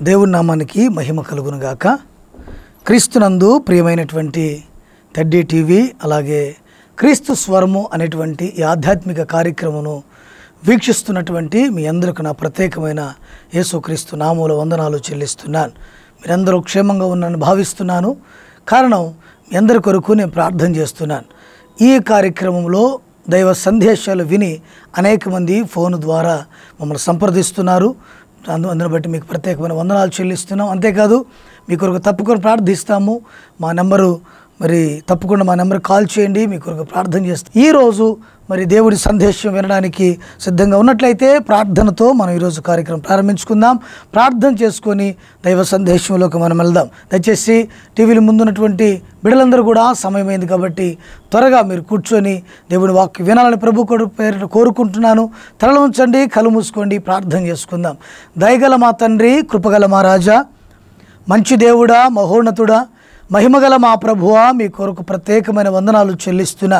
దేవుని నామానికి మహిమ కలుగును గాక క్రీస్తునందు ప్రియమైనటువంటి తెడ్డీ టీవీ అలాగే క్రీస్తు స్వరము అనేటువంటి ఈ ఆధ్యాత్మిక కార్యక్రమను వీక్షిస్తున్నటువంటి మీ అందరికి నా ప్రత్యేకమైన యేసుక్రీస్తు నామూల వందనాలు చెల్లిస్తున్నాను మీరందరూ క్షేమంగా ఉన్నారని భావిస్తున్నాను కారణం మీ అందరి కొరకు నేను ప్రార్థన చేస్తున్నాను ఈ కార్యక్రమంలో దైవ సందేశాలు విని అనేక మంది ఫోన్ ద్వారా మమ్మల్ని సంప్రదిస్తున్నారు అందు అందుని బట్టి మీకు ప్రత్యేకమైన వందనాలు చెల్లిస్తున్నాం అంతేకాదు మీ కొరకు తప్పకుండా ప్రార్థిస్తాము మా నెంబరు మరి తప్పకుండా మా నెంబర్ కాల్ చేయండి మీ కొరకు ప్రార్థన చేస్తాం ఈరోజు మరి దేవుడి సందేశం వినడానికి సిద్ధంగా ఉన్నట్లయితే ప్రార్థనతో మనం ఈరోజు కార్యక్రమం ప్రారంభించుకుందాం ప్రార్థన చేసుకొని దైవ సందేశంలోకి మనం వెళ్దాం దయచేసి టీవీల ముందున్నటువంటి బిడ్డలందరూ కూడా సమయమైంది కాబట్టి త్వరగా మీరు కూర్చొని దేవుడి వాక్య వినాలని ప్రభు కొడు పేరిట కోరుకుంటున్నాను తల ఉంచండి కళ్ళు మూసుకోండి ప్రార్థన చేసుకుందాం దయగల మా తండ్రి కృపగల మా రాజా మంచి దేవుడా మహోన్నతుడా మహిమగల మా ప్రభువా మీ కొరకు ప్రత్యేకమైన వందనాలు చెల్లిస్తున్నా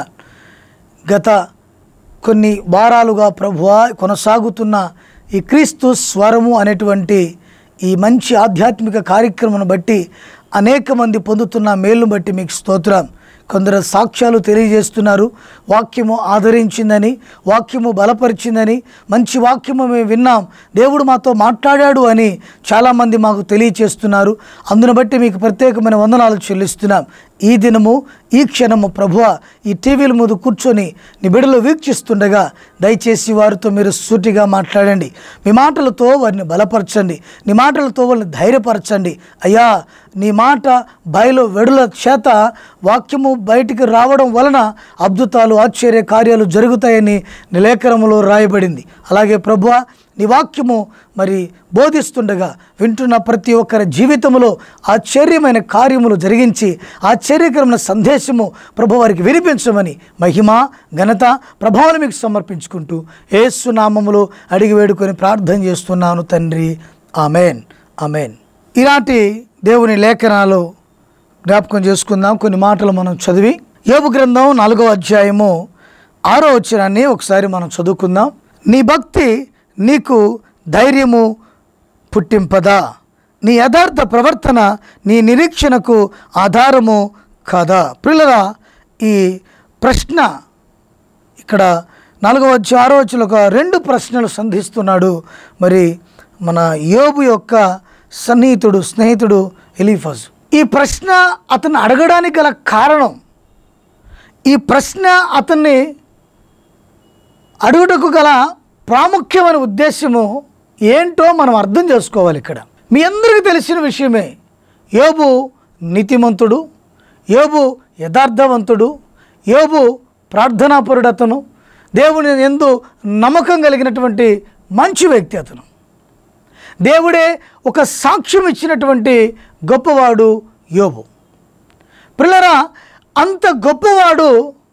గత కొన్ని వారాలుగా ప్రభువా కొనసాగుతున్న ఈ క్రీస్తు స్వరము అనేటువంటి ఈ మంచి ఆధ్యాత్మిక కార్యక్రమం బట్టి అనేక మంది పొందుతున్న మేలును బట్టి మీకు స్తోత్రం కొందరు సాక్ష్యాలు తెలియజేస్తున్నారు వాక్యము ఆదరించిందని వాక్యము బలపరిచిందని మంచి వాక్యము మేము విన్నాం దేవుడు మాతో మాట్లాడాడు అని చాలామంది మాకు తెలియచేస్తున్నారు అందును బట్టి మీకు ప్రత్యేకమైన వందనాలు చెల్లిస్తున్నాం ఈ దినము ఈ క్షణము ప్రభువ ఈ టీవీల ముందు కూర్చొని నీ బిడలు వీక్షిస్తుండగా దయచేసి వారితో మీరు సూటిగా మాట్లాడండి మీ మాటలతో వారిని బలపరచండి నీ మాటలతో వాళ్ళని ధైర్యపరచండి అయ్యా నీ మాట బయలు వెడుల చేత వాక్యము బయటికి రావడం వలన అద్భుతాలు ఆశ్చర్య కార్యాలు జరుగుతాయని నిలేఖనములో రాయబడింది అలాగే ప్రభువ నీ వాక్యము మరి బోధిస్తుండగా వింటున్న ప్రతి ఒక్కరి జీవితంలో ఆశ్చర్యమైన కార్యములు జరిగించి ఆశ్చర్యకరమైన సందేశము ప్రభు వారికి వినిపించమని మహిమ ఘనత ప్రభావం మీకు సమర్పించుకుంటూ ఏసు నామములో అడిగి వేడుకొని ప్రార్థన చేస్తున్నాను తండ్రి ఆమెన్ ఆమెన్ ఇలాంటి దేవుని లేఖనాలు జ్ఞాపకం చేసుకుందాం కొన్ని మాటలు మనం చదివి యోబు గ్రంథం నాలుగో అధ్యాయము ఆరో వచ్చినాన్ని ఒకసారి మనం చదువుకుందాం నీ భక్తి నీకు ధైర్యము పుట్టింపదా నీ యథార్థ ప్రవర్తన నీ నిరీక్షణకు ఆధారము కాదా పిల్లల ఈ ప్రశ్న ఇక్కడ నాలుగవ వచ్చి ఆరో వచ్చిన ఒక రెండు ప్రశ్నలు సంధిస్తున్నాడు మరి మన యోబు యొక్క సన్నిహితుడు స్నేహితుడు ఎలీఫజ్ ఈ ప్రశ్న అతను అడగడానికి గల కారణం ఈ ప్రశ్న అతన్ని అడుగుటకు గల ప్రాముఖ్యమైన ఉద్దేశము ఏంటో మనం అర్థం చేసుకోవాలి ఇక్కడ మీ అందరికీ తెలిసిన విషయమే యోబు నీతిమంతుడు యోబు యథార్థవంతుడు యోబు ప్రార్థనాపరుడు అతను దేవుని ఎందు నమ్మకం కలిగినటువంటి మంచి వ్యక్తి అతను దేవుడే ఒక సాక్ష్యం ఇచ్చినటువంటి గొప్పవాడు యోబు పిల్లరా అంత గొప్పవాడు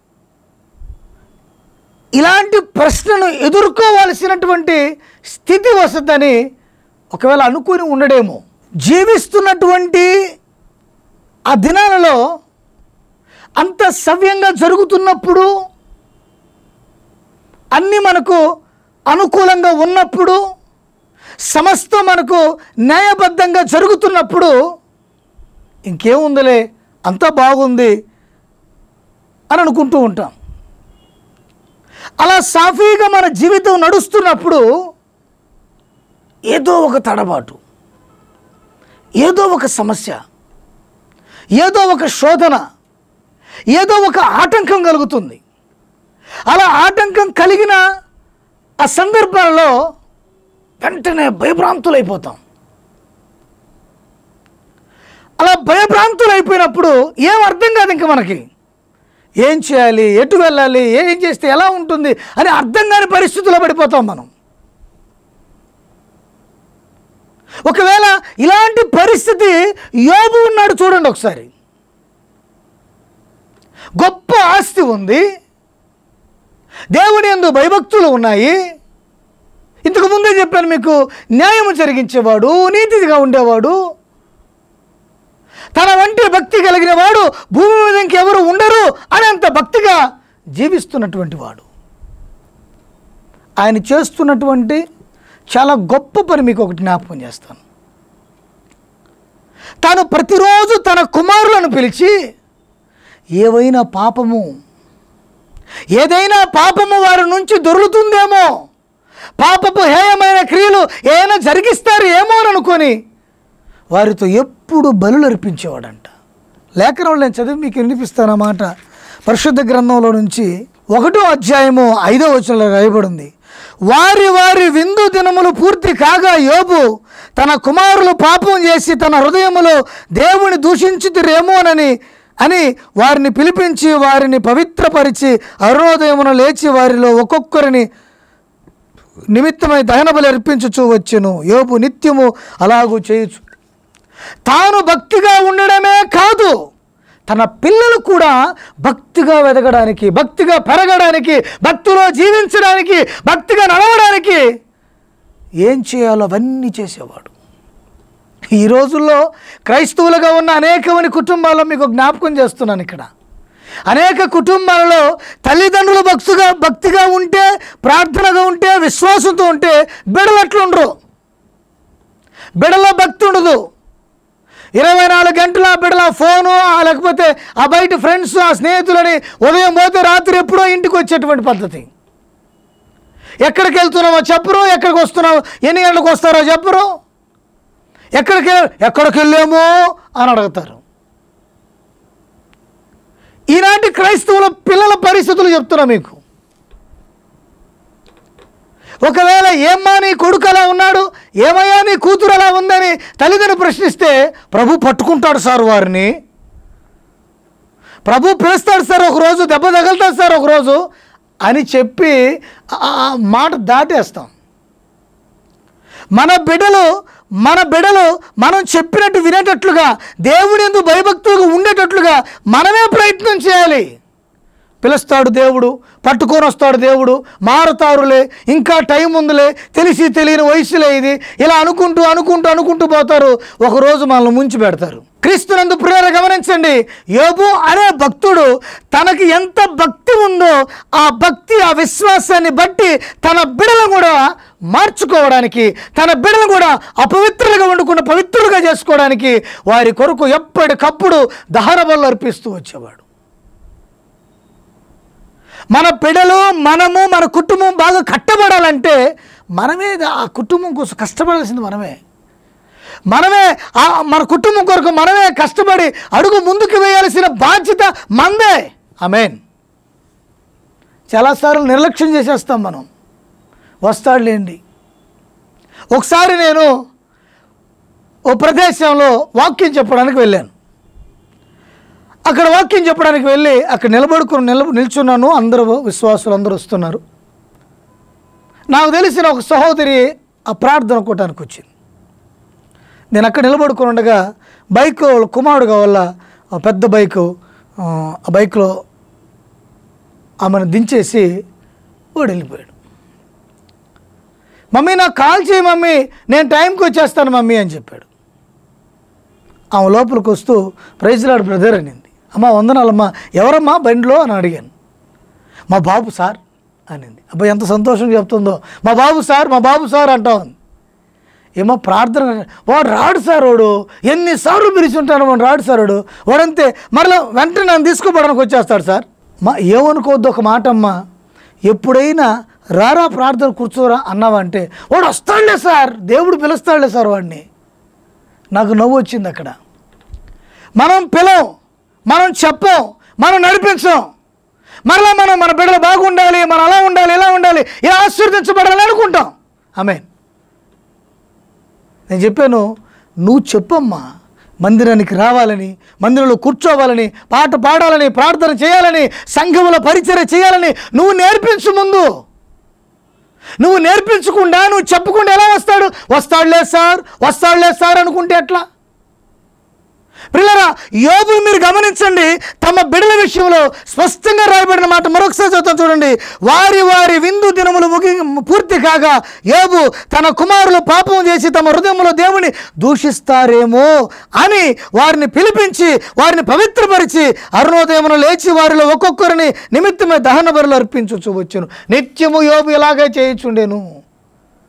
ఇలాంటి ప్రశ్నను ఎదుర్కోవాల్సినటువంటి స్థితి వస్తుందని ఒకవేళ అనుకుని ఉండడేమో జీవిస్తున్నటువంటి ఆ దినాలలో అంత సవ్యంగా జరుగుతున్నప్పుడు అన్నీ మనకు అనుకూలంగా ఉన్నప్పుడు సమస్తం మనకు న్యాయబద్ధంగా జరుగుతున్నప్పుడు ఇంకేముందిలే అంతా బాగుంది అని అనుకుంటూ ఉంటాం అలా సాఫీగా మన జీవితం నడుస్తున్నప్పుడు ఏదో ఒక తడబాటు ఏదో ఒక సమస్య ఏదో ఒక శోధన ఏదో ఒక ఆటంకం కలుగుతుంది అలా ఆటంకం కలిగిన ఆ సందర్భాలలో వెంటనే భయభ్రాంతులైపోతాం అలా భయభ్రాంతులైపోయినప్పుడు ఏం అర్థం కాదు ఇంకా మనకి ఏం చేయాలి ఎటు వెళ్ళాలి ఏం చేస్తే ఎలా ఉంటుంది అని అర్థం కాని పరిస్థితుల్లో పడిపోతాం మనం ఒకవేళ ఇలాంటి పరిస్థితి యోబు ఉన్నాడు చూడండి ఒకసారి గొప్ప ఆస్తి ఉంది దేవుని ఎందు భయభక్తులు ఉన్నాయి ఇంతకు ముందే చెప్పాను మీకు న్యాయము జరిగించేవాడు నీతిగా ఉండేవాడు తన వంటి భక్తి కలిగిన వాడు భూమి మీద ఇంకెవరు ఉండరు అని అంత భక్తిగా జీవిస్తున్నటువంటి వాడు ఆయన చేస్తున్నటువంటి చాలా గొప్ప పని మీకు ఒకటి జ్ఞాపకం చేస్తాను తాను ప్రతిరోజు తన కుమారులను పిలిచి ఏవైనా పాపము ఏదైనా పాపము వారి నుంచి దొరుకుతుందేమో పాపపు హేయమైన క్రియలు ఏమైనా జరిగిస్తారు ఏమో అని అనుకొని వారితో ఎప్పుడు బలులు అర్పించేవాడంట లేఖనంలో నేను చదివి మీకు వినిపిస్తాను ఆ మాట పరిశుద్ధ గ్రంథంలో నుంచి ఒకటో అధ్యాయము ఐదో వచనంలో రాయబడింది వారి వారి విందు దినములు పూర్తి కాగా యోబు తన కుమారులు పాపం చేసి తన హృదయములో దేవుని దూషించుతురేమోనని అని వారిని పిలిపించి వారిని పవిత్రపరిచి అరుణోదయమున లేచి వారిలో ఒక్కొక్కరిని నిమిత్తమై దహన బలి అర్పించుచూ వచ్చెను యోబు నిత్యము అలాగూ చేయుచు తాను భక్తిగా ఉండడమే కాదు తన పిల్లలు కూడా భక్తిగా వెదగడానికి భక్తిగా పెరగడానికి భక్తిలో జీవించడానికి భక్తిగా నడవడానికి ఏం చేయాలో అవన్నీ చేసేవాడు ఈ రోజుల్లో క్రైస్తవులుగా ఉన్న అనేకమంది కుటుంబాల్లో మీకు జ్ఞాపకం చేస్తున్నాను ఇక్కడ అనేక కుటుంబాలలో తల్లిదండ్రులు భక్తిగా భక్తిగా ఉంటే ప్రార్థనగా ఉంటే విశ్వాసంతో ఉంటే బిడలు అట్లుండరు బిడలో భక్తి ఉండదు ఇరవై నాలుగు గంటల ఆ బిడ్డల ఫోను ఆ లేకపోతే ఆ బయట ఫ్రెండ్స్ ఆ స్నేహితులని ఉదయం పోతే రాత్రి ఎప్పుడో ఇంటికి వచ్చేటువంటి పద్ధతి ఎక్కడికి వెళ్తున్నామో చెప్పరు ఎక్కడికి వస్తున్నామో ఎన్ని గంటలకు వస్తారో చెప్పరు ఎక్కడికి ఎక్కడికి వెళ్ళామో అని అడుగుతారు ఈనాటి క్రైస్తవుల పిల్లల పరిస్థితులు చెప్తున్నా మీకు ఒకవేళ ఏమ్మా నీ కొడుకు అలా ఉన్నాడు ఏమయ్యా నీ కూతురు అలా ఉందని తల్లిదండ్రులు ప్రశ్నిస్తే ప్రభు పట్టుకుంటాడు సార్ వారిని ప్రభు పిలుస్తాడు సార్ ఒకరోజు దెబ్బ తగులుతాడు సార్ ఒకరోజు అని చెప్పి ఆ ఆ మాట దాటేస్తాం మన బిడ్డలు మన బిడ్డలు మనం చెప్పినట్టు వినేటట్లుగా దేవుని ఎందు భయభక్తులుగా ఉండేటట్లుగా మనమే ప్రయత్నం చేయాలి పిలుస్తాడు దేవుడు పట్టుకొని వస్తాడు దేవుడు మారతారులే ఇంకా టైం ఉందిలే తెలిసి తెలియని వయసులే ఇది ఇలా అనుకుంటూ అనుకుంటూ అనుకుంటూ పోతారు ఒకరోజు మనల్ని ముంచి పెడతారు క్రీస్తునందు ప్రేర గమనించండి యోబు అనే భక్తుడు తనకి ఎంత భక్తి ఉందో ఆ భక్తి ఆ విశ్వాసాన్ని బట్టి తన బిడలను కూడా మార్చుకోవడానికి తన బిడలను కూడా అపవిత్రులుగా వండుకున్న పవిత్రులుగా చేసుకోవడానికి వారి కొరకు ఎప్పటికప్పుడు దహన బలు అర్పిస్తూ వచ్చేవాడు మన పిడలు మనము మన కుటుంబం బాగా కట్టబడాలంటే మనమే ఆ కుటుంబం కోసం కష్టపడాల్సింది మనమే మనమే ఆ మన కుటుంబం కొరకు మనమే కష్టపడి అడుగు ముందుకు వేయాల్సిన బాధ్యత మందే ఆమెన్ చాలాసార్లు నిర్లక్ష్యం చేసేస్తాం మనం వస్తాడులేండి ఒకసారి నేను ఓ ప్రదేశంలో వాక్యం చెప్పడానికి వెళ్ళాను అక్కడ వాక్యం చెప్పడానికి వెళ్ళి అక్కడ నిలబడుకుని నిల నిల్చున్నాను అందరూ విశ్వాసులు అందరూ వస్తున్నారు నాకు తెలిసిన ఒక సహోదరి ఆ ప్రార్థన కూటానికి వచ్చింది నేను అక్కడ నిలబడుకుని ఉండగా బైక్ వాళ్ళ కుమారుడుగా వల్ల ఆ పెద్ద బైకు ఆ, ఆ బైక్లో ఆమెను దించేసి వాడు వెళ్ళిపోయాడు మమ్మీ నాకు కాల్ చేయి మమ్మీ నేను టైంకి వచ్చేస్తాను మమ్మీ అని చెప్పాడు ఆమె లోపలికి వస్తూ ప్రైజ్లాడు బ్రదర్ అనింది అమ్మ వందనాలమ్మా ఎవరమ్మా బండిలో అని అడిగాను మా బాబు సార్ అనింది అబ్బాయి ఎంత సంతోషం చెప్తుందో మా బాబు సార్ మా బాబు సార్ అంటా ఉంది ఏమో ప్రార్థన వాడు రాడు సార్ వాడు ఎన్నిసార్లు పిలిచుంటాను వాడు రాడు సార్ వాడు వాడంతే మరలా వెంటనే నన్ను తీసుకోవడానికి వచ్చేస్తాడు సార్ మా ఏమనుకోవద్దు ఒక మాట అమ్మా ఎప్పుడైనా రారా ప్రార్థన కూర్చోరా అన్నావంటే వాడు వస్తాడులే సార్ దేవుడు పిలుస్తాడులే సార్ వాడిని నాకు నవ్వు వచ్చింది అక్కడ మనం పిలం మనం చెప్పం మనం నడిపించం మరలా మనం మన బిడ్డలు బాగుండాలి మనం అలా ఉండాలి ఇలా ఉండాలి ఇలా ఆశీర్వదించబడాలి అనుకుంటాం ఆమె నేను చెప్పాను నువ్వు చెప్పమ్మా మందిరానికి రావాలని మందిరంలో కూర్చోవాలని పాట పాడాలని ప్రార్థన చేయాలని సంఘములో పరిచర్య చేయాలని నువ్వు నేర్పించు ముందు నువ్వు నేర్పించకుండా నువ్వు చెప్పకుండా ఎలా వస్తాడు వస్తాడులే సార్ వస్తాడులే సార్ అనుకుంటే ఎట్లా పిల్లరా యోబు మీరు గమనించండి తమ బిడల విషయంలో స్పష్టంగా రాయబడిన మాట మరొకసారి చదువుతాం చూడండి వారి వారి విందు దినములు ముగి పూర్తి కాగా యోబు తన కుమారులు పాపం చేసి తమ హృదయంలో దేవుని దూషిస్తారేమో అని వారిని పిలిపించి వారిని పవిత్రపరిచి అరుణోదయమును లేచి వారిలో ఒక్కొక్కరిని నిమిత్తమే దహన బరులు అర్పించుచు వచ్చును నిత్యము యోబు ఇలాగే చేయుచుండెను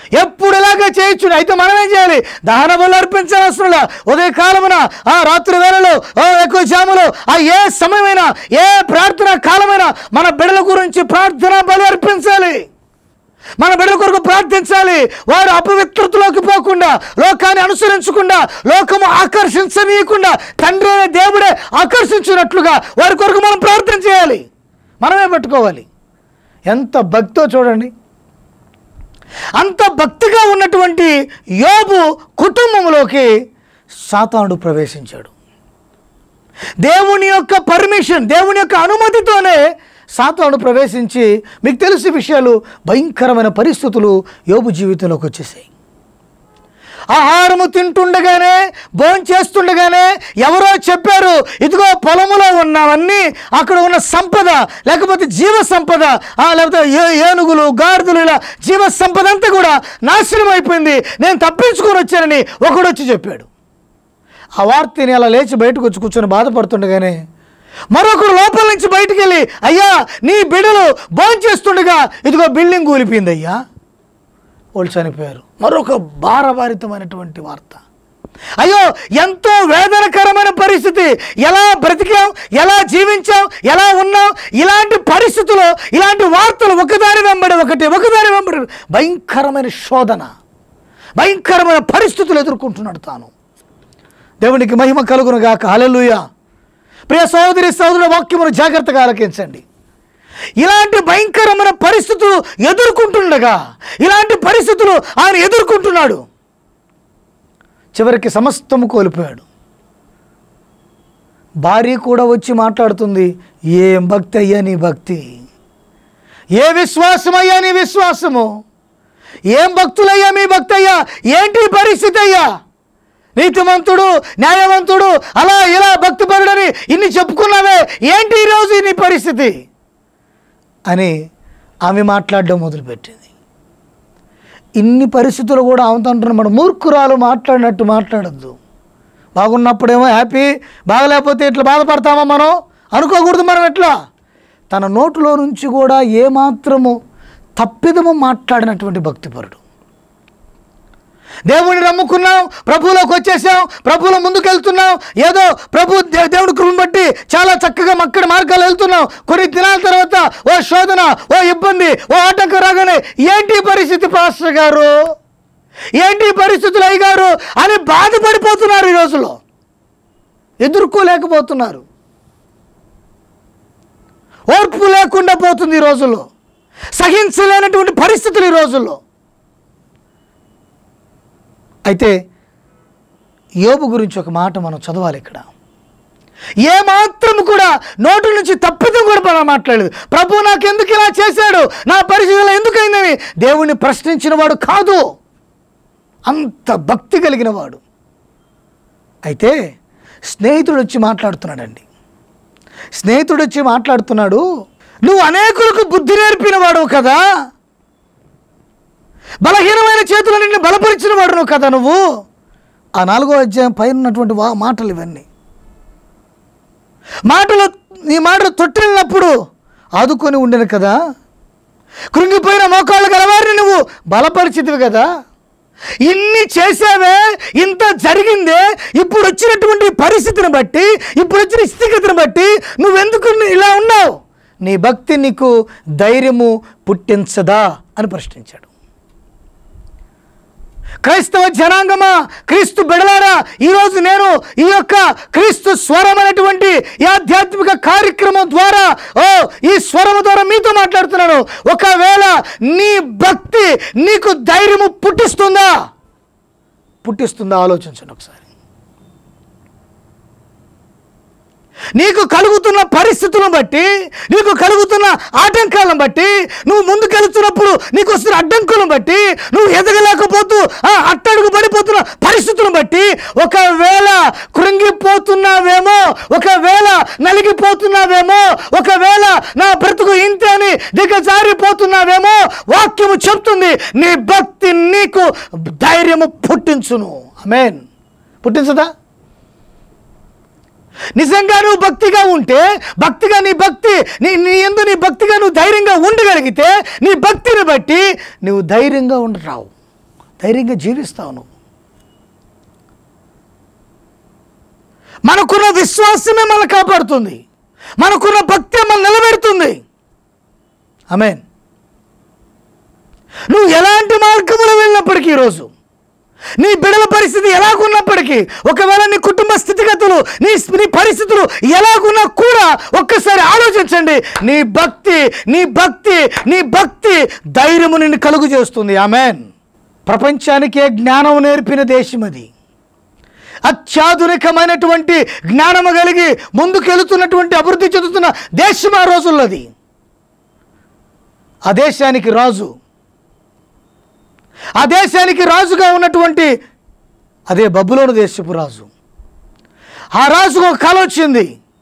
ఎప్పుడు ఇలాగే చేయొచ్చు అయితే మనం ఏం చేయాలి దహన బలు అర్పించాల్సిన ఉదయ కాలమున ఆ రాత్రి వేళలో ఓ ఎక్కువ జాములో ఆ ఏ సమయమైనా ఏ ప్రార్థన కాలమైనా మన బిడ్డల గురించి ప్రార్థన బలి అర్పించాలి మన బిడ్డల కొరకు ప్రార్థించాలి వారు అపవిత్రతలోకి పోకుండా లోకాన్ని అనుసరించకుండా లోకము ఆకర్షించనీయకుండా తండ్రి అనే దేవుడే ఆకర్షించినట్లుగా వారి కొరకు మనం ప్రార్థన చేయాలి మనమే పెట్టుకోవాలి ఎంత భక్తో చూడండి అంత భక్తిగా ఉన్నటువంటి యోబు కుటుంబంలోకి సాతానుడు ప్రవేశించాడు దేవుని యొక్క పర్మిషన్ దేవుని యొక్క అనుమతితోనే సాతానుడు ప్రవేశించి మీకు తెలిసిన విషయాలు భయంకరమైన పరిస్థితులు యోబు జీవితంలోకి వచ్చేసాయి ఆహారము తింటుండగానే భోజనం చేస్తుండగానే ఎవరో చెప్పారు ఇదిగో పొలములో ఉన్నవన్నీ అక్కడ ఉన్న సంపద లేకపోతే జీవ సంపద ఆ, లేకపోతే ఏ- ఏనుగులు గాడిదలు ఇలా జీవ సంపద అంతా కూడా నాశనం అయిపోయింది నేను తప్పించుకొని వచ్చానని ఒకడు వచ్చి చెప్పాడు ఆ వార్తని అలా లేచి బయటకు వచ్చి కూర్చొని బాధపడుతుండగానే మరొకడు లోపల నుంచి బయటికి వెళ్ళి అయ్యా నీ బిడ్డలు భోజనం చేస్తుండగా ఇదిగో బిల్డింగ్ కూలిపోయింది అయ్యా వాళ్ళు చనిపోయారు మరొక భారభారితమైనటువంటి వార్త అయ్యో ఎంతో వేదనకరమైన పరిస్థితి ఎలా బ్రతికాం ఎలా జీవించాం ఎలా ఉన్నాం ఇలాంటి పరిస్థితుల్లో ఇలాంటి వార్తలు ఒకదాని వెంబడి ఒకటి ఒకదాని వెంబడి భయంకరమైన శోధన భయంకరమైన పరిస్థితులు ఎదుర్కొంటున్నాడు తాను దేవునికి మహిమ కలుగును గాక హల్లెలూయా ప్రియ సహోదరి సహోదరుల వాక్యమును జాగ్రత్తగా ఆలకించండి ఇలాంటి భయంకరమైన పరిస్థితులు ఎదుర్కొంటుండగా ఇలాంటి పరిస్థితులు ఆయన ఎదుర్కొంటున్నాడు చివరికి సమస్తము కోల్పోయాడు భార్య కూడా వచ్చి మాట్లాడుతుంది ఏం భక్తి అయ్యా నీ భక్తి ఏ విశ్వాసం అయ్యా నీ విశ్వాసము ఏం భక్తులయ్యా మీ భక్తి అయ్యా ఏంటి ఈ పరిస్థితి అయ్యా నీతిమంతుడు న్యాయవంతుడు అలా ఇలా భక్తిపరుడని ఇన్ని చెప్పుకున్నావే ఏంటి ఈరోజు నీ పరిస్థితి అని ఆమె మాట్లాడడం మొదలుపెట్టింది ఇన్ని పరిస్థితులు కూడా అవుతుంటున్న మన మూర్ఖురాలు మాట్లాడినట్టు మాట్లాడద్దు బాగున్నప్పుడేమో హ్యాపీ బాగలేకపోతే ఇట్లా బాధపడతామా మనం అనుకోకూడదు మనం ఎట్లా తన నోటిలో నుంచి కూడా ఏమాత్రము తప్పిదము మాట్లాడినటువంటి భక్తిపరుడు దేవుడిని నమ్ముకున్నాం ప్రభువులోకి వచ్చేసాం ప్రభువులో ముందుకెళ్తున్నాం ఏదో ప్రభు దే- దేవుడి కృపను బట్టి చాలా చక్కగా మక్కడి మార్గాలు వెళ్తున్నాం కొన్ని దినాల తర్వాత ఓ శోధన ఓ ఇబ్బంది ఓ ఆటంకం రాగానే ఏంటి ఈ పరిస్థితి పాస్టర్ గారు ఏంటి ఈ పరిస్థితులు అయ్యగారు అని బాధపడిపోతున్నారు ఈ రోజుల్లో ఎదుర్కోలేకపోతున్నారు ఓర్పు లేకుండా పోతుంది ఈ రోజుల్లో సహించలేనటువంటి పరిస్థితులు ఈ రోజుల్లో అయితే యోబు గురించి ఒక మాట మనం చదవాలి ఇక్కడ ఏ మాత్రం కూడా నోటి నుంచి తప్పిదం కూడా మనం మాట్లాడలేదు ప్రభు నాకు ఎందుకు ఇలా చేశాడు నా పరిస్థితులు ఎందుకైందని దేవుణ్ణి ప్రశ్నించిన వాడు కాదు అంత భక్తి కలిగిన వాడు అయితే స్నేహితుడు వచ్చి మాట్లాడుతున్నాడండి స్నేహితుడు వచ్చి మాట్లాడుతున్నాడు నువ్వు అనేకులకు బుద్ధి నేర్పిన వాడు కదా బలహీనమైన చేతులు నిన్ను బలపరిచిన వాడు నువ్వు కదా నువ్వు ఆ నాలుగో అధ్యాయం పైన ఉన్నటువంటి వా మాటలు ఇవన్నీ మాటలు నీ మాటలు తొట్టినప్పుడు ఆదుకొని ఉండను కదా కృంగిపోయిన మోకాళ్ళు గలవారిని నువ్వు బలపరిచితివి కదా ఇన్ని చేసావే ఇంత జరిగిందే ఇప్పుడు వచ్చినటువంటి పరిస్థితిని బట్టి ఇప్పుడు వచ్చిన స్థితిగతిని బట్టి నువ్వెందుకు ఇలా ఉన్నావు నీ భక్తి నీకు ధైర్యము పుట్టించదా అని ప్రశ్నించాడు క్రైస్తవ జనాంగమా క్రీస్తు బిడలారా ఈరోజు నేను ఈ యొక్క క్రీస్తు స్వరం అనేటువంటి ఈ ఆధ్యాత్మిక కార్యక్రమం ద్వారా ఓ ఈ స్వరం ద్వారా మీతో మాట్లాడుతున్నాను ఒకవేళ నీ భక్తి నీకు ధైర్యము పుట్టిస్తుందా పుట్టిస్తుందా ఆలోచించండి ఒకసారి నీకు కలుగుతున్న పరిస్థితులను బట్టి నీకు కలుగుతున్న ఆటంకాలను బట్టి నువ్వు ముందుకెళ్తున్నప్పుడు నీకు వస్తున్న అడ్డంకులను బట్టి నువ్వు ఎదగలేకపోతూ ఆ అట్టడుగు పడిపోతున్న పరిస్థితులను బట్టి ఒకవేళ కృంగిపోతున్నావేమో ఒకవేళ నలిగిపోతున్నావేమో ఒకవేళ నా బ్రతుకు ఇంతే అని దిగజారిపోతున్నావేమో వాక్యము చెప్తుంది నీ భక్తి నీకు ధైర్యము పుట్టించును అమేన్ పుట్టించదా నిజంగా నువ్వు భక్తిగా ఉంటే భక్తిగా నీ భక్తి నీ నీ ఎందు నీ భక్తిగా నువ్వు ధైర్యంగా ఉండగలిగితే నీ భక్తిని బట్టి నువ్వు ధైర్యంగా ఉండరావు ధైర్యంగా జీవిస్తావు నువ్వు మనకున్న విశ్వాసమే మనల్ని కాపాడుతుంది మనకున్న భక్తి మనల్ని నిలబెడుతుంది ఆమెన్ నువ్వు ఎలాంటి మార్గంలో వెళ్ళినప్పటికీ ఈరోజు నీ బిడల పరిస్థితి ఎలాగున్నప్పటికీ ఒకవేళ నీ కుటుంబ స్థితిగతులు నీ నీ పరిస్థితులు ఎలాగున్నా కూడా ఒక్కసారి ఆలోచించండి నీ భక్తి నీ భక్తి నీ భక్తి ధైర్యము నిన్ను కలుగు చేస్తుంది ఆమెన్ ప్రపంచానికే జ్ఞానం నేర్పిన దేశం అది అత్యాధునికమైనటువంటి జ్ఞానము కలిగి ముందుకెళ్తున్నటువంటి అభివృద్ధి చెందుతున్న దేశం ఆ రోజుల్లోది ఆ దేశానికి రాజు ఆ దేశానికి రాజుగా ఉన్నటువంటి అదే బబ్బులోని దేశపు రాజు ఆ రాజుకు ఒక కళ వచ్చింది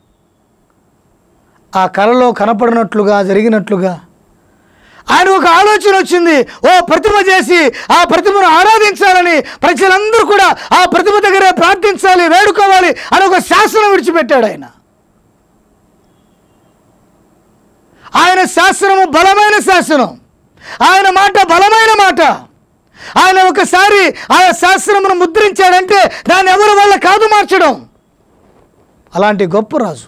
ఆ కళలో కనపడినట్లుగా జరిగినట్లుగా ఆయన ఒక ఆలోచన వచ్చింది ఓ ప్రతిమ చేసి ఆ ప్రతిమను ఆరాధించాలని ప్రజలందరూ కూడా ఆ ప్రతిమ దగ్గరే ప్రార్థించాలి వేడుకోవాలి అని ఒక శాసనం విడిచిపెట్టాడు ఆయన ఆయన శాసనము బలమైన శాసనం ఆయన మాట బలమైన మాట ఆయన ఒకసారి ఆ శాస్త్రమును ముద్రించాడంటే దాన్ని ఎవరి వల్ల కాదు మార్చడం అలాంటి గొప్ప రాజు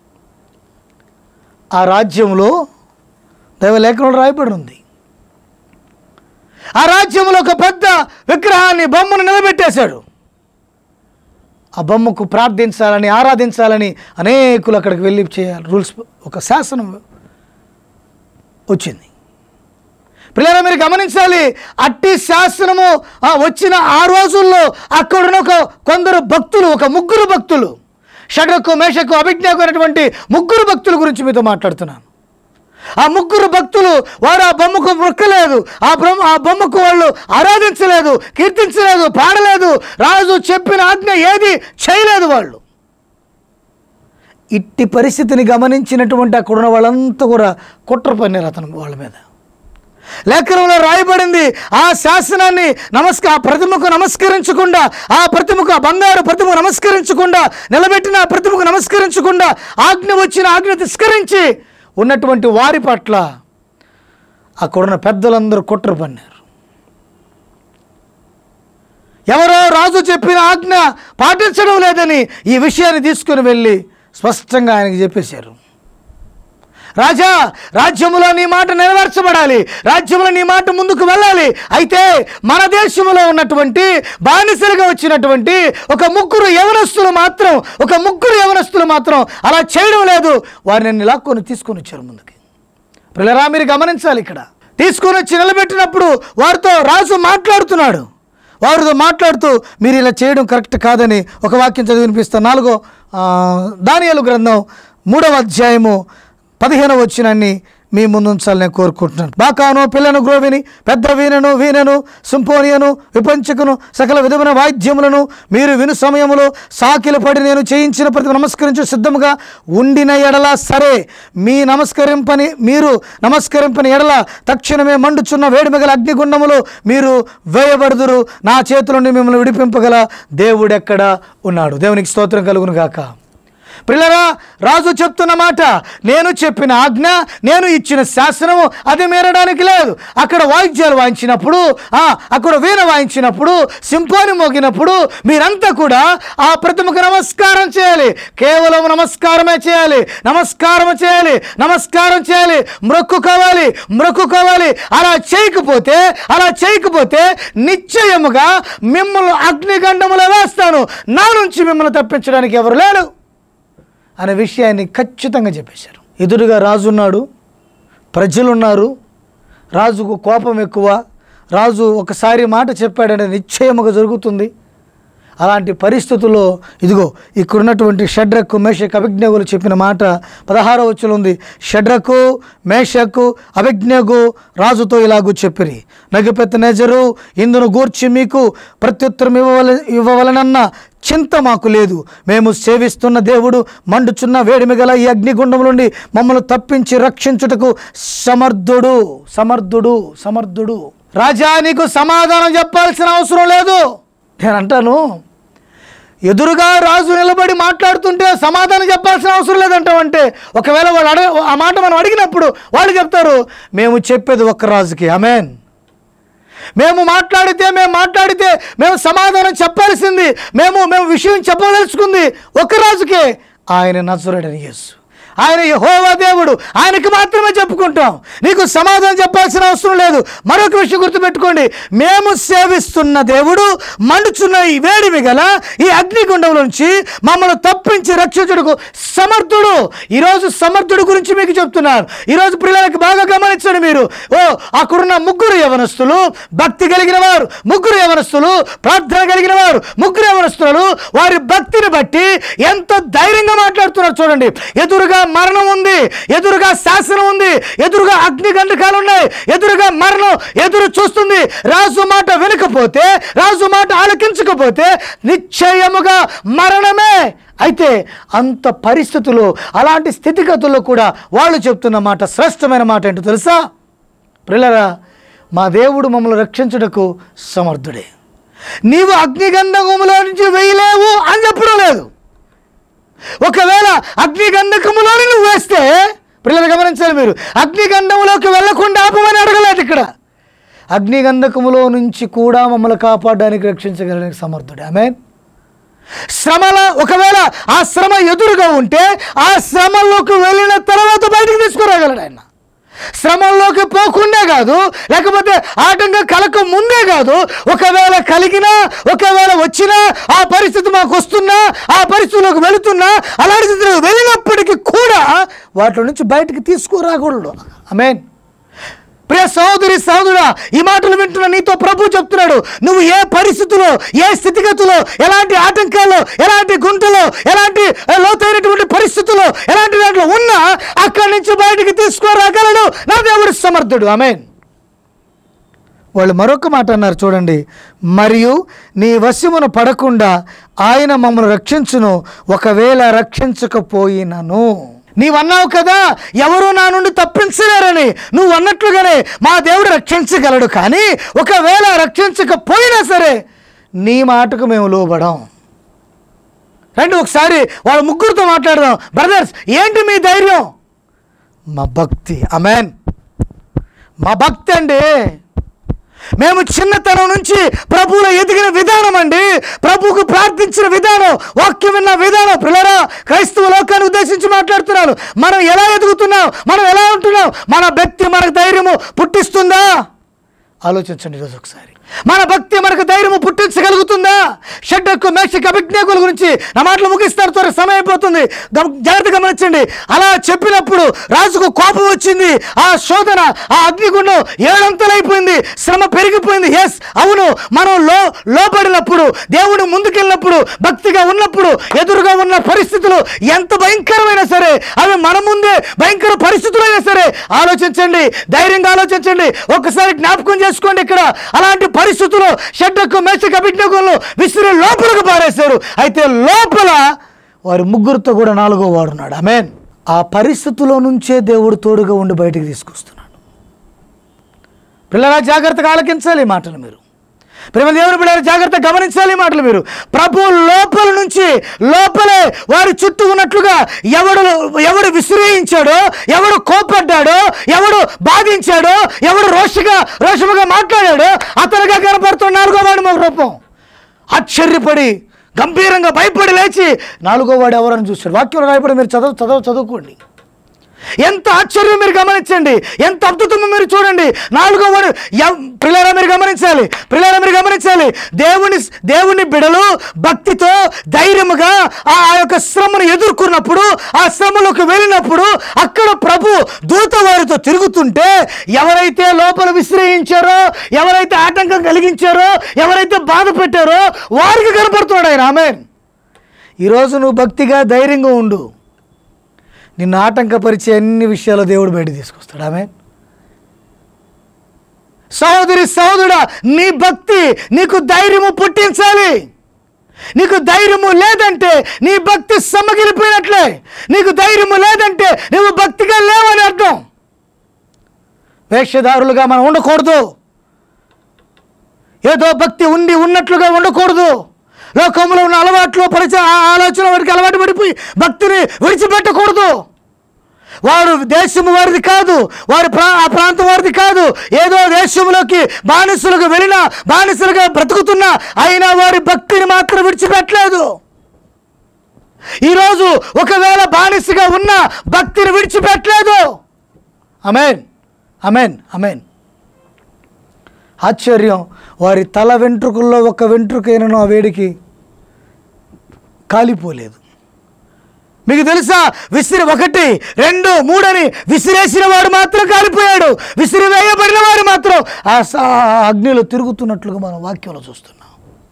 ఆ రాజ్యంలో దైవలేఖనంలో రాయబడి ఉంది ఆ రాజ్యంలో ఒక పెద్ద విగ్రహాన్ని బొమ్మను నిలబెట్టేశాడు ఆ బొమ్మకు ప్రార్థించాలని ఆరాధించాలని అనేకులు అక్కడికి వెళ్ళి చేయాలి రూల్స్ ఒక శాసనం వచ్చింది పిల్లలు మీరు గమనించాలి అట్టి శాసనము ఆ, వచ్చిన ఆ రోజుల్లో అక్కడున్న ఒక కొందరు భక్తులు ఒక ముగ్గురు భక్తులు షడకు మేషకు అభిజ్ఞకు అనేటువంటి ముగ్గురు భక్తుల గురించి మీతో మాట్లాడుతున్నాను ఆ ముగ్గురు భక్తులు వారు ఆ బొమ్మకు మొక్కలేదు ఆ బ్రహ్మ ఆ బొమ్మకు వాళ్ళు ఆరాధించలేదు కీర్తించలేదు పాడలేదు రాజు చెప్పిన ఆజ్ఞ ఏది చేయలేదు వాళ్ళు ఇట్టి పరిస్థితిని గమనించినటువంటి అక్కడున్న వాళ్ళంతా కూడా కుట్ర పన్నారు అతను వాళ్ళ మీద లేఖనంలో రాయబడింది ఆ శాసనాన్ని నమస్క ఆ ప్రతిమకు నమస్కరించకుండా ఆ ప్రతిమకు ఆ బంగారు ప్రతిమకు నమస్కరించకుండా నిలబెట్టిన ఆ ప్రతిమకు నమస్కరించకుండా ఆజ్ఞ వచ్చిన ఆజ్ఞ తిస్కరించి ఉన్నటువంటి వారి పట్ల అక్కడున్న పెద్దలందరూ కుట్ర పన్నారు ఎవరో రాజు చెప్పిన ఆజ్ఞ పాటించడం లేదని ఈ విషయాన్ని తీసుకుని వెళ్ళి స్పష్టంగా ఆయనకి చెప్పేశారు రాజా రాజ్యములో నీ మాట నెరవేర్చబడాలి రాజ్యంలో నీ మాట ముందుకు వెళ్ళాలి అయితే మన దేశంలో ఉన్నటువంటి బానిసలుగా వచ్చినటువంటి ఒక ముగ్గురు యవనస్తులు మాత్రం ఒక ముగ్గురు యవనస్తులు మాత్రం అలా చేయడం లేదు వారిని లాక్కొని తీసుకొని వచ్చారు ముందుకి పిల్లరా మీరు గమనించాలి ఇక్కడ తీసుకొని వచ్చి నిలబెట్టినప్పుడు వారితో రాజు మాట్లాడుతున్నాడు వారితో మాట్లాడుతూ మీరు ఇలా చేయడం కరెక్ట్ కాదని ఒక వాక్యం చదివి వినిపిస్తాను నాలుగో ఆ, దానియేలు గ్రంథం మూడవ అధ్యాయము పదిహేనవ వచ్చినాన్ని మీ ముందు ఉంచాలని నేను కోరుకుంటున్నాను బాకాను పిల్లను గ్రోవిని పెద్ద వీణను వీణను సింపోనియను విపంచకును సకల విధమైన వాయిద్యములను మీరు విను సమయములో సాకిల పడి నేను చేయించిన ప్రతి నమస్కరించు సిద్ధముగా ఉండిన ఎడల సరే మీ నమస్కరింపని మీరు నమస్కరింపని ఎడల తక్షణమే మండుచున్న వేడిమిగల అగ్నిగుండములో మీరు వేయబడుదురు నా చేతుల నుండి మిమ్మల్ని విడిపింపగల దేవుడెక్కడ ఉన్నాడు దేవునికి స్తోత్రం కలుగును గాక పిల్లరా రాజు చెప్తున్న మాట నేను చెప్పిన ఆజ్ఞ నేను ఇచ్చిన శాసనము అది మీరడానికి లేదు అక్కడ వాయిద్యాలు వాయించినప్పుడు ఆ, అక్కడ వీణ వాయించినప్పుడు సింపోని మోగినప్పుడు మీరంతా కూడా ఆ ప్రతిమకు నమస్కారం చేయాలి కేవలం నమస్కారమే చేయాలి నమస్కారం చేయాలి నమస్కారం చేయాలి మ్రొక్కుకోవాలి మ్రొక్కుకోవాలి అలా చేయకపోతే అలా చేయకపోతే నిశ్చయముగా మిమ్మల్ని అగ్నిగండములో వేస్తాను నా నుంచి మిమ్మల్ని తప్పించడానికి ఎవరు లేరు అనే విషయాన్ని ఖచ్చితంగా చెప్పేశారు ఎదురుగా రాజు ఉన్నాడు ప్రజలున్నారు రాజుకు కోపం ఎక్కువ రాజు ఒకసారి మాట చెప్పాడంటే నిశ్చయముగా జరుగుతుంది అలాంటి పరిస్థితుల్లో ఇదిగో ఇక్కడున్నటువంటి షడ్రకు మేషకు అభిజ్ఞగులు చెప్పిన మాట పదహారో వచ్చులు ఉంది షడ్రకు మేషకు అభిజ్ఞగు రాజుతో ఇలాగూ చెప్పిరి నగిపెత్త నెజరు ఇందును గూర్చి మీకు ప్రత్యుత్తరం ఇవ్వవల ఇవ్వవలనన్న చింత మాకు లేదు మేము సేవిస్తున్న దేవుడు మండుచున్న వేడిమిగల ఈ అగ్నిగుండం నుండి మమ్మల్ని తప్పించి రక్షించుటకు సమర్థుడు సమర్థుడు సమర్థుడు రాజా నీకు సమాధానం చెప్పాల్సిన అవసరం లేదు నేను అంటాను ఎదురుగా రాజు నిలబడి మాట్లాడుతుంటే సమాధానం చెప్పాల్సిన అవసరం లేదంటామంటే ఒకవేళ వాళ్ళు అడగ ఆ మాట మనం అడిగినప్పుడు వాళ్ళు చెప్తారు మేము చెప్పేది ఒక్క రాజుకి అమెన్ మేము మాట్లాడితే మేము మాట్లాడితే మేము సమాధానం చెప్పాల్సింది మేము మేము విషయం చెప్పదలుచుకుంది ఒక రాజుకే ఆయన నజరుడని యేసు ఆయన యెహోవా దేవుడు ఆయనకి మాత్రమే చెప్పుకుంటాం నీకు సమాధానం చెప్పాల్సిన అవసరం లేదు మరొక విషయం గుర్తుపెట్టుకోండి మేము సేవిస్తున్న దేవుడు మండుచున్న ఈ వేడిమి గల ఈ అగ్నిగుండం నుంచి మమ్మల్ని తప్పించి రక్షించుటకు సమర్థుడు ఈరోజు సమర్థుడు గురించి మీకు చెప్తున్నాను ఈరోజు పిల్లలకి బాగా గమనించండి మీరు ఓ అక్కడున్న ముగ్గురు యవనస్తులు భక్తి కలిగిన వారు ముగ్గురు యవనస్తులు ప్రార్థన కలిగిన వారు ముగ్గురు యవనస్తులు వారి భక్తిని బట్టి ఎంత ధైర్యంగా మాట్లాడుతున్నారు చూడండి ఎదురుగా మరణం ఉంది ఎదురుగా శాసనం ఉంది ఎదురుగా అగ్ని గంటకాలు ఉన్నాయి ఎదురుగా మరణం ఎదురు చూస్తుంది రాజు మాట వినకపోతే రాజు మాట ఆలకించకపోతే నిశ్చయముగా మరణమే అయితే అంత పరిస్థితులు అలాంటి స్థితిగతుల్లో కూడా వాళ్ళు చెప్తున్న మాట శ్రేష్టమైన మాట ఏంటో తెలుసా ప్రిల్లరా మా దేవుడు మమ్మల్ని రక్షించుటకు సమర్థుడే నీవు అగ్నిగంధకములో నుంచి వేయలేవు అని చెప్పడం లేదు ఒకవేళ అగ్నిగంధకములోని నువ్వు వేస్తే పిల్లలు గమనించాలి మీరు అగ్నిగంధములోకి వెళ్లకుండా ఆపమని అడగలేదు ఇక్కడ అగ్నిగంధకములో నుంచి కూడా మమ్మల్ని కాపాడడానికి రక్షించగలడానికి సమర్థుడే ఆమె శ్రమల ఒకవేళ ఆ శ్రమ ఎదురుగా ఉంటే ఆ శ్రమలోకి వెళ్ళిన తర్వాత బయటికి తీసుకురాగలడు ఆయన శ్రమంలోకి పోకుండా కాదు లేకపోతే ఆటంకం కలక ముందే కాదు ఒకవేళ కలిగినా ఒకవేళ వచ్చినా ఆ పరిస్థితి మాకు వస్తున్నా ఆ పరిస్థితిలోకి వెళుతున్నా అలాంటి స్థితిలోకి వెళ్ళినప్పటికీ కూడా వాటి నుంచి బయటికి తీసుకురాకూడదు ఆమెన్ ప్రియ సహోదరి సహోదరుడా ఈ మాటలు వింటున్న నీతో ప్రభు చెప్తున్నాడు నువ్వు ఏ పరిస్థితుల్లో ఏ స్థితిగతుల్లో ఎలాంటి ఆటంకాల్లో ఎలాంటి గుంటలో ఎలాంటి ఆ, లోతైనటువంటి పరిస్థితుల్లో ఎలాంటి దాంట్లో ఉన్నా అక్కడి నుంచి బయటికి తీసుకురాగలడు నా దేవుడు సమర్థుడు ఆమెన్ వాళ్ళు మరొక మాట అన్నారు చూడండి మరియు నీ వశమును పడకుండా ఆయన మమ్మల్ని రక్షించును ఒకవేళ రక్షించకపోయినను నీవన్నావు కదా ఎవరు నా నుండి తప్పించలేరని నువ్వు అన్నట్లుగానే మా దేవుడు రక్షించగలడు కానీ ఒకవేళ రక్షించకపోయినా సరే నీ మాటకు మేము లోబడం రండి ఒకసారి వాళ్ళ ముగ్గురితో మాట్లాడదాం బ్రదర్స్ ఏంటి మీ ధైర్యం మా భక్తి అమెన్ మా భక్తి అండి మేము చిన్నతనం నుంచి ప్రభువులో ఎదిగిన విధానం అండి ప్రభువుకు ప్రార్థించిన విధానం వాక్యం విన్న విధానం పిల్లరా క్రైస్తవ లోకాన్ని ఉద్దేశించి మాట్లాడుతున్నాను మనం ఎలా ఎదుగుతున్నాం మనం ఎలా ఉంటున్నాం మన భక్తి మనకు ధైర్యము పుట్టిస్తుందా ఆలోచించండి ఈరోజు ఒకసారి మన భక్తి మనకు ధైర్యము పుట్టించగలుగుతుందా షడ్డకు మేషకు అభిజ్ఞాకుల గురించి నా మాటలు ముగిస్తారు త్వర సమయం అయిపోతుంది గమ- జాగ్రత్త గమనించండి అలా చెప్పినప్పుడు రాజుకు కోపం వచ్చింది ఆ శోధన ఆ అగ్నిగుండం ఏడంతలైపోయింది శ్రమ పెరిగిపోయింది ఎస్ అవును మనం లో లోపడినప్పుడు దేవుడు ముందుకెళ్ళినప్పుడు భక్తిగా ఉన్నప్పుడు ఎదురుగా ఉన్న పరిస్థితులు ఎంత భయంకరమైనా సరే అవి మన ముందే భయంకర పరిస్థితులైనా సరే ఆలోచించండి ధైర్యంగా ఆలోచించండి ఒక్కసారి జ్ఞాపకం చేసుకోండి ఇక్కడ అలాంటి పరిస్థితులు షడ్డకు మేషకు అభిజ్ఞకులను విసిరి లోపలకు పారేశారు అయితే లోపల వారి ముగ్గురితో కూడా నాలుగో వాడున్నాడు ఆమెన్ ఆ పరిస్థితుల్లో నుంచే దేవుడు తోడుగా ఉండి బయటికి తీసుకొస్తున్నాడు పిల్లలా జాగ్రత్తగా ఆలకించాలి ఈ మాటలు మీరు ప్రేమ దేవుని బిడ్డ జాగ్రత్త గమనించాలి ఈ మాటలు మీరు ప్రభు లోపల నుంచి లోపలే వారి చుట్టూ ఉన్నట్లుగా ఎవడు ఎవడు విసిరేయించాడో ఎవడు కోపడ్డాడో ఎవడు బాధించాడో ఎవడు రోషగా రోషముగా మాట్లాడాడో అతనిగా కనపడుతున్న నాలుగో వాడు మా రూపం ఆశ్చర్యపడి గంభీరంగా భయపడి లేచి నాలుగో వాడు ఎవరని చూశాడు వాక్యంలో రాయపడి మీరు చదువు చదువు చదువుకోండి ఎంత ఆశ్చర్యం మీరు గమనించండి ఎంత అద్భుతమో మీరు చూడండి నాలుగో వాడు ఎవ్- పిల్లరా మీరు గమనించాలి పిల్లరా మీరు గమనించాలి దేవుని దేవుని బిడలు భక్తితో ధైర్యముగా ఆ ఆ యొక్క శ్రమను ఎదుర్కొన్నప్పుడు ఆ శ్రమలోకి వెళ్ళినప్పుడు అక్కడ ప్రభు దూత వారితో తిరుగుతుంటే ఎవరైతే లోపల విశ్రయించారో ఎవరైతే ఆటంకం కలిగించారో ఎవరైతే బాధ పెట్టారో వారికి కనపడుతున్నాడు ఆయన ఆమె ఈరోజు నువ్వు భక్తిగా ధైర్యంగా ఉండు నిన్ను ఆటంకపరిచే అన్ని విషయాలు దేవుడు బయట తీసుకొస్తాడు ఆమె సహోదరి సహోదరుడా నీ భక్తి నీకు ధైర్యము పుట్టించాలి నీకు ధైర్యము లేదంటే నీ భక్తి సమ్మగిలిపోయినట్లే నీకు ధైర్యము లేదంటే నువ్వు భక్తిగా లేవని అర్థం వేషధారులుగా మనం ఉండకూడదు ఏదో భక్తి ఉండి ఉన్నట్లుగా ఉండకూడదు లోకంలో ఉన్న అలవాట్లు పరిచయ ఆ ఆలోచన వారికి అలవాటు పడిపోయి భక్తిని విడిచిపెట్టకూడదు వారు దేశము వారిది కాదు వారి ప్రా ఆ ప్రాంతం వారిది కాదు ఏదో దేశంలోకి బానిసలుగా వెళ్ళినా బానిసలుగా బ్రతుకుతున్నా అయినా వారి భక్తిని మాత్రం విడిచిపెట్టలేదు ఈరోజు ఒకవేళ బానిసగా ఉన్న భక్తిని విడిచిపెట్టలేదు అమెన్ అమెన్ అమెన్ ఆశ్చర్యం వారి తల వెంట్రుకల్లో ఒక వెంట్రుకైనను ఆ వేడికి కాలిపోలేదు మీకు తెలుసా విసిరి ఒకటి రెండు మూడని విసిరేసిన వాడు మాత్రం కాలిపోయాడు విసిరివేయబడిన వాడు మాత్రం ఆ స- ఆ అగ్నిలో తిరుగుతున్నట్లుగా మనం వాక్యంలో చూస్తున్నాం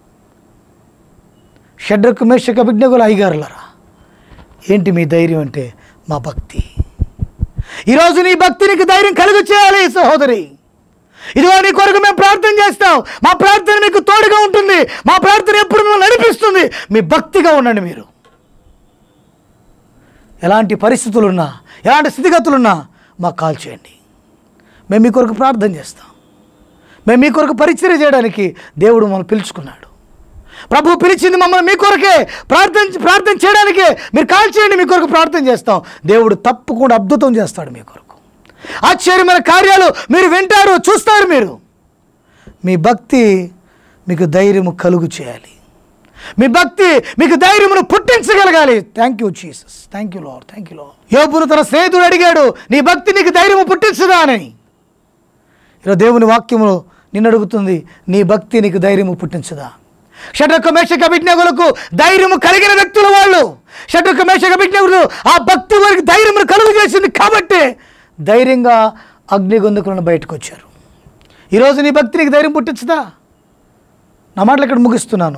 షడ్రకు మేషక విజ్ఞగులు అయ్యగారులరా ఏంటి మీ ధైర్యం అంటే మా భక్తి ఈరోజు నీ భక్తినికి ధైర్యం కలుగు చేయాలి సహోదరి ఇదిగో నీ కొరకు మేము ప్రార్థన చేస్తాం మా ప్రార్థన మీకు తోడుగా ఉంటుంది మా ప్రార్థన ఎప్పుడు మిమ్మల్ని నడిపిస్తుంది మీ భక్తిగా ఉండండి మీరు ఎలాంటి పరిస్థితులున్నా ఎలాంటి స్థితిగతులున్నా మాకు కాల్ చేయండి మేము మీ కొరకు ప్రార్థన చేస్తాం మేము మీ కొరకు పరిచర్య చేయడానికి దేవుడు మమ్మల్ని పిలుచుకున్నాడు ప్రభు పిలిచింది మమ్మల్ని మీ కొరకే ప్రార్థన ప్రార్థన చేయడానికే మీరు కాల్ చేయండి మీ కొరకు ప్రార్థన చేస్తాం దేవుడు తప్పకుండా అద్భుతం చేస్తాడు మీ కొరకు ఆశ్చర్యమైన కార్యాలు మీరు వింటారు చూస్తారు మీరు మీ భక్తి మీకు ధైర్యము కలుగు చేయాలి మీ భక్తి మీకు ధైర్యమును పుట్టించగలగాలి thank you Jesus thank you Lord thank you Lord యోపును తన స్నేహితుడు అడిగాడు నీ భక్తి నీకు ధైర్యము పుట్టించదా అని ఈరోజు దేవుని వాక్యములో నిన్ను అడుగుతుంది నీ భక్తి నీకు ధైర్యము పుట్టించదా షటక మేషక విజ్ఞగులకు ధైర్యము కలిగిన వ్యక్తులు వాళ్ళు షటక మేషక విజ్ఞగులు ఆ భక్తి వారికి ధైర్యమును కలుగు చేసింది కాబట్టి ధైర్యంగా అగ్నిగొందుకులను బయటకు వచ్చారు ఈరోజు నీ భక్తి నీకు ధైర్యం పుట్టించదా నా మాటలు ఇక్కడ ముగిస్తున్నాను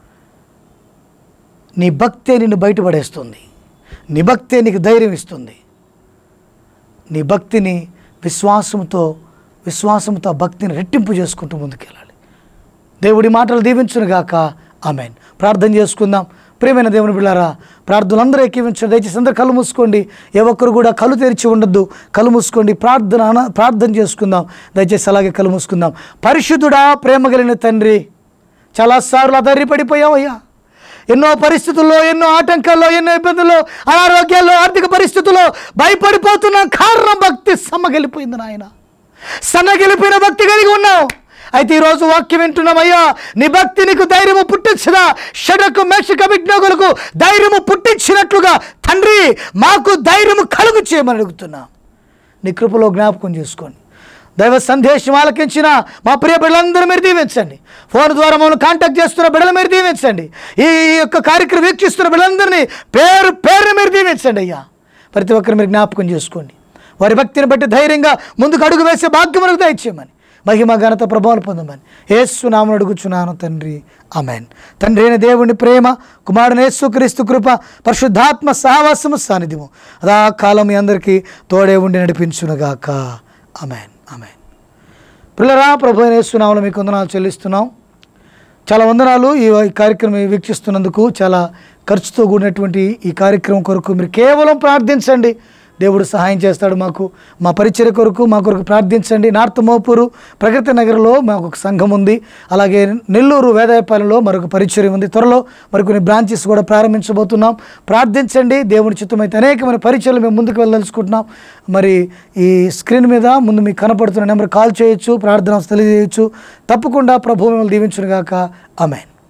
నీ భక్తే నిన్ను బయటపడేస్తుంది నీ భక్తే నీకు ధైర్యం ఇస్తుంది నీ భక్తిని విశ్వాసంతో విశ్వాసంతో ఆ భక్తిని రెట్టింపు చేసుకుంటూ ముందుకెళ్ళాలి దేవుడి మాటలు దీవించునుగాక ఆమెన్ ప్రార్థన చేసుకుందాం ప్రేమైన దేవుని బిళ్ళారా ప్రార్థనలందరూ ఎక్కివించండి దయచేసి అందరూ కళ్ళు మూసుకోండి ఏ ఒక్కరు కూడా కళ్ళు తెరిచి ఉండొద్దు కళ్ళు మూసుకోండి ప్రార్థన అన- ప్రార్థన చేసుకుందాం దయచేసి అలాగే కళ్ళు మూసుకుందాం పరిశుద్ధుడా ప్రేమ కలిగిన తండ్రి చాలాసార్లు అధైర్యపడిపోయావయ్యా ఎన్నో పరిస్థితుల్లో ఎన్నో ఆటంకాల్లో ఎన్నో ఇబ్బందుల్లో అనారోగ్యాల్లో ఆర్థిక పరిస్థితుల్లో భయపడిపోతున్న కారణం భక్తి సమ్మగలిపోయింది నాయన సన్నగిలిపోయిన భక్తి కలిగి ఉన్నావు అయితే ఈరోజు వాక్యం వింటున్నామయ్యా నీ భక్తి నీకు ధైర్యము పుట్టించదా షడకు మేషక విజ్ఞాగులకు ధైర్యము పుట్టించినట్లుగా తండ్రి మాకు ధైర్యము కలుగు చేయమని అడుగుతున్నా నీ కృపలో జ్ఞాపకం చేసుకోండి దైవ సందేశం ఆలకించిన మా ప్రియ బిడ్డలందరూ మీరు దీవించండి ఫోన్ ద్వారా మమ్మల్ని కాంటాక్ట్ చేస్తున్న బిడ్డలు మీరు దీవించండి ఈ యొక్క కార్యక్రమం వీక్షిస్తున్న బిడ్డలందరినీ పేరు పేరు మీరు దీవించండి అయ్యా ప్రతి ఒక్కరు మీరు జ్ఞాపకం చేసుకోండి వారి భక్తిని బట్టి ధైర్యంగా ముందుకు అడుగు వేసే భాగ్యం మనకు దయచేయమని మహిమ ఘనత ప్రభావాలు పొందమని ఏసునామను అడుగుచున్నాను తండ్రి ఆమెన్ తండ్రి అయిన దేవుని ప్రేమ కుమారుని యేసు క్రీస్తు కృప పరిశుద్ధాత్మ సహవాసము సాన్నిధ్యము అదా కాలం మీ అందరికీ తోడే ఉండి నడిపించునుగాక అమెన్ అమెన్ పిల్లరా ప్రభు అయిన యేసునామలో మీకు వందనాలు చెల్లిస్తున్నాం చాలా వందనాలు ఈ ఈ కార్యక్రమం వీక్షిస్తున్నందుకు చాలా ఖర్చుతో కూడినటువంటి ఈ కార్యక్రమం కొరకు మీరు కేవలం ప్రార్థించండి దేవుడు సహాయం చేస్తాడు మాకు మా పరిచయ కొరకు మా కొరకు ప్రార్థించండి నార్త్ మోపూరు ప్రగతి నగర్లో మాకు ఒక సంఘం ఉంది అలాగే నెల్లూరు వేదాయపాలెంలో మరొక పరిచయం ఉంది త్వరలో మరికొన్ని బ్రాంచెస్ కూడా ప్రారంభించబోతున్నాం ప్రార్థించండి దేవుని చిత్తమైతే అనేకమైన పరిచయాలు మేము ముందుకు వెళ్ళదలుచుకుంటున్నాం మరి ఈ స్క్రీన్ మీద ముందు మీకు కనపడుతున్న నెంబర్ కాల్ చేయొచ్చు ప్రార్థన తెలియజేయచ్చు తప్పకుండా ప్రభు మిమ్మల్ని దీవించునుగాక అమెన్